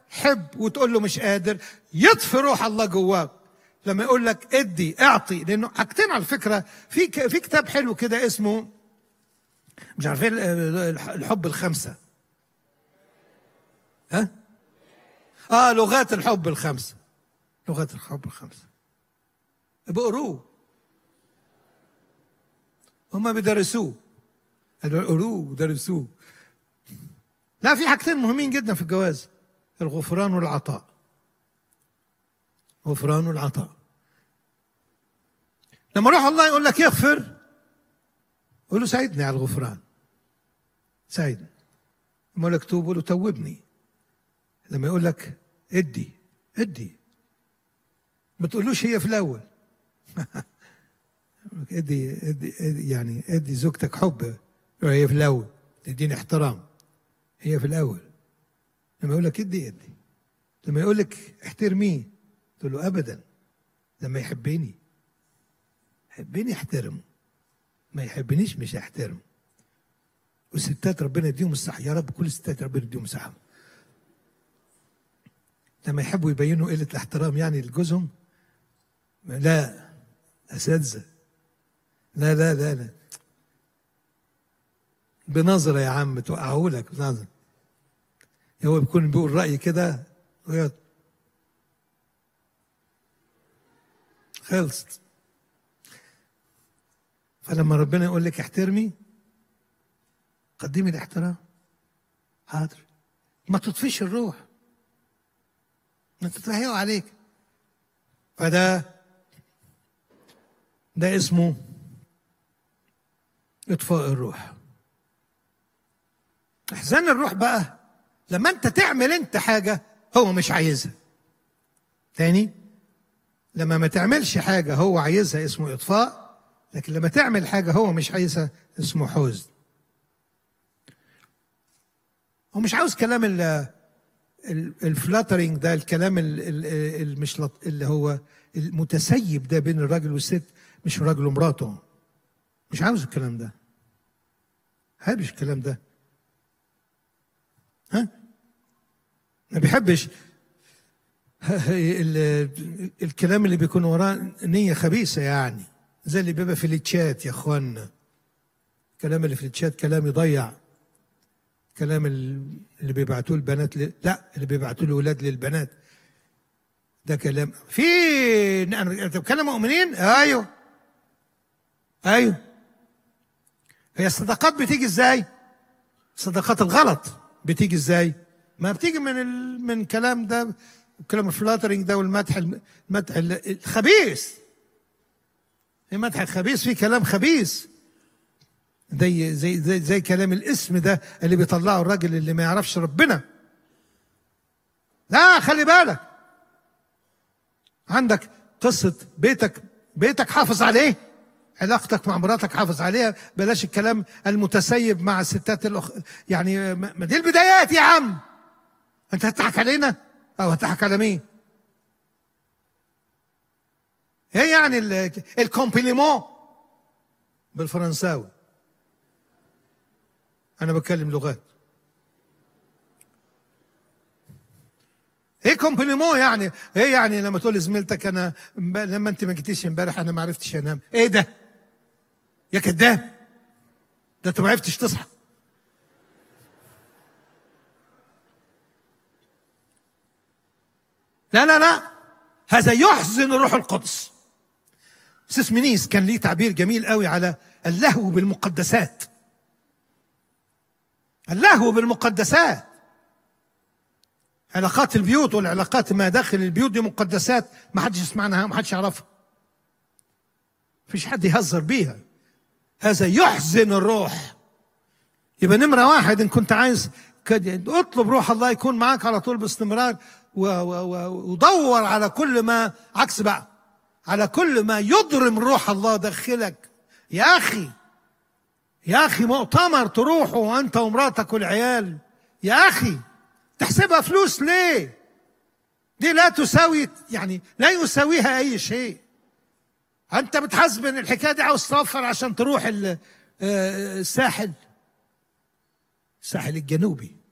حب وتقول له مش قادر يطفي روح الله جواك لما يقول لك ادي اعطي لانه حاجتين على فكره في ك- في كتاب حلو كده اسمه مش عارفين الحب الخمسه ها اه لغات الحب الخمسه لغات الحب الخمسه بقروه هما بيدرسوه قالوا قروه ودرسوه لا في حاجتين مهمين جدا في الجواز الغفران والعطاء غفران والعطاء لما روح الله يقول لك يغفر قول له ساعدني على الغفران ساعدني لما يقول لك توب قول له توبني لما يقول لك ادي ادي ما تقولوش هي في الاول ادي ادي ادي- يعني ادي زوجتك حب هي في الاول تديني احترام هي في الاول لما يقول لك ادي ادي لما يقول لك احترميه تقول له ابدا لما يحبني يحبني احترمه ما يحبنيش مش هحترمه والستات ربنا يديهم الصحة يا رب كل الستات ربنا يديهم الصحة لما يحبوا يبينوا قلة الاحترام يعني لجوزهم لا أساتذة لا لا لا لا بنظرة يا عم توقعه لك بنظرة هو بيكون بيقول رأي كده ويقعد خلصت فلما ربنا يقول لك احترمي قدمي الاحترام حاضر ما تطفيش الروح ما تطفيها عليك فده ده اسمه اطفاء الروح احزان الروح بقى لما انت تعمل انت حاجه هو مش عايزها تاني لما ما تعملش حاجه هو عايزها اسمه اطفاء لكن لما تعمل حاجه هو مش عايزها اسمه حزن هو مش عاوز كلام ال الفلاترنج ده الكلام ال- ال- ال- مش لط- اللي هو المتسيب ده بين الراجل والست مش الراجل ومراته مش عاوز الكلام ده حابش الكلام ده ها ما بيحبش ال- الكلام اللي بيكون وراه نية خبيثة يعني زي اللي بيبقى في التشات يا اخوانا الكلام اللي في التشات كلام يضيع كلام ال- اللي بيبعتوه البنات ل... لا اللي بيبعتوه الاولاد للبنات ده كلام في انا انت بتكلم مؤمنين ايوه ايوه هي الصداقات بتيجي ازاي الصداقات الغلط بتيجي ازاي ما بتيجي من ال... من كلام ده كلام الفلاترنج ده والمدح الم- المدح ال- الخبيث المدح الخبيث فيه كلام خبيث زي زي زي زي كلام الاسم ده اللي بيطلعه الراجل اللي ما يعرفش ربنا لا خلي بالك عندك قصة بيتك بيتك حافظ عليه علاقتك مع مراتك حافظ عليها بلاش الكلام المتسيب مع الستات الأخ... يعني ما ما دي البدايات يا عم انت هتضحك علينا او هتضحك على مين ايه يعني ال- الكومبليمون بالفرنساوي انا بتكلم لغات ايه كومبليمون يعني ايه يعني لما تقول لزميلتك انا م- لما انت ما جيتيش امبارح انا ما عرفتش انام ايه ده يا كذاب ده انت ما عرفتش تصحى لا لا لا هذا يحزن الروح القدس سيس منيس كان ليه تعبير جميل قوي على اللهو بالمقدسات اللهو بالمقدسات علاقات البيوت والعلاقات ما داخل البيوت دي مقدسات ما حدش يسمع عنها ما حدش يعرفها مفيش حد يهزر بيها هذا يحزن الروح يبقى نمرة واحد إن كنت عايز كد- اطلب روح الله يكون معاك على طول باستمرار و- و- و- ودور على كل ما عكس بقى على كل ما يضرم روح الله داخلك يا أخي يا أخي مؤتمر تروحوا أنت ومراتك والعيال يا أخي تحسبها فلوس ليه دي لا تساوي يعني لا يساويها أي شيء أنت بتحسب إن الحكاية دي عاوز توفر عشان تروح ال- آه، الساحل الساحل الجنوبي